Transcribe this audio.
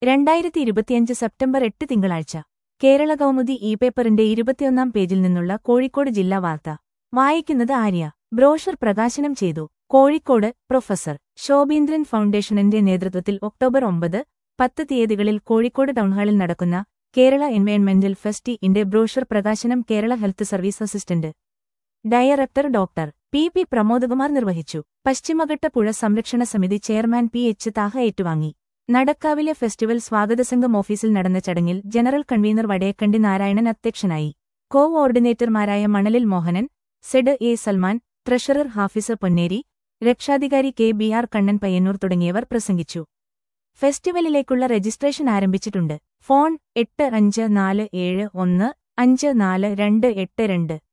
രണ്ടായിരത്തി ഇരുപത്തിയഞ്ച് സെപ്റ്റംബർ എട്ട് തിങ്കളാഴ്ച കേരള കൗമുദി ഇ പേപ്പറിന്റെ ഇരുപത്തിയൊന്നാം പേജിൽ നിന്നുള്ള കോഴിക്കോട് ജില്ലാ വാർത്ത വായിക്കുന്നത് ആര്യ ബ്രോഷർ പ്രകാശനം ചെയ്തു കോഴിക്കോട് പ്രൊഫസർ ശോഭീന്ദ്രൻ ഫൗണ്ടേഷനിന്റെ നേതൃത്വത്തിൽ ഒക്ടോബർ ഒമ്പത് പത്ത് തീയതികളിൽ കോഴിക്കോട് ടൗൺഹാളിൽ നടക്കുന്ന കേരള എൻവയൺമെന്റൽ ഫെസ്റ്റി ഇന്റെ ബ്രോഷർ പ്രകാശനം Kerala health service assistant director doctor P P Pramodakumar നിർവഹിച്ചു പശ്ചിമഘട്ട പുഴ സംരക്ഷണ സമിതി ചെയർമാൻ പി എച്ച് താഹ ഏറ്റുവാങ്ങി നടക്കാവിലെ ഫെസ്റ്റിവൽ സ്വാഗതസംഘം ഓഫീസിൽ നടന്ന ചടങ്ങിൽ ജനറൽ കൺവീനർ വടയക്കണ്ടി നാരായണൻ അധ്യക്ഷനായി കോ ഓർഡിനേറ്റർമാരായ മണലിൽ Mohanan Z A Salman treasurer Hafisa Ponneri രക്ഷാധികാരി K B R Kannan Payyanur തുടങ്ങിയവർ പ്രസംഗിച്ചു ഫെസ്റ്റിവലിലേക്കുള്ള രജിസ്ട്രേഷൻ ആരംഭിച്ചിട്ടുണ്ട് ഫോൺ എട്ട് അഞ്ച് നാല് ഏഴ് ഒന്ന് അഞ്ച് നാല് രണ്ട് എട്ട് രണ്ട്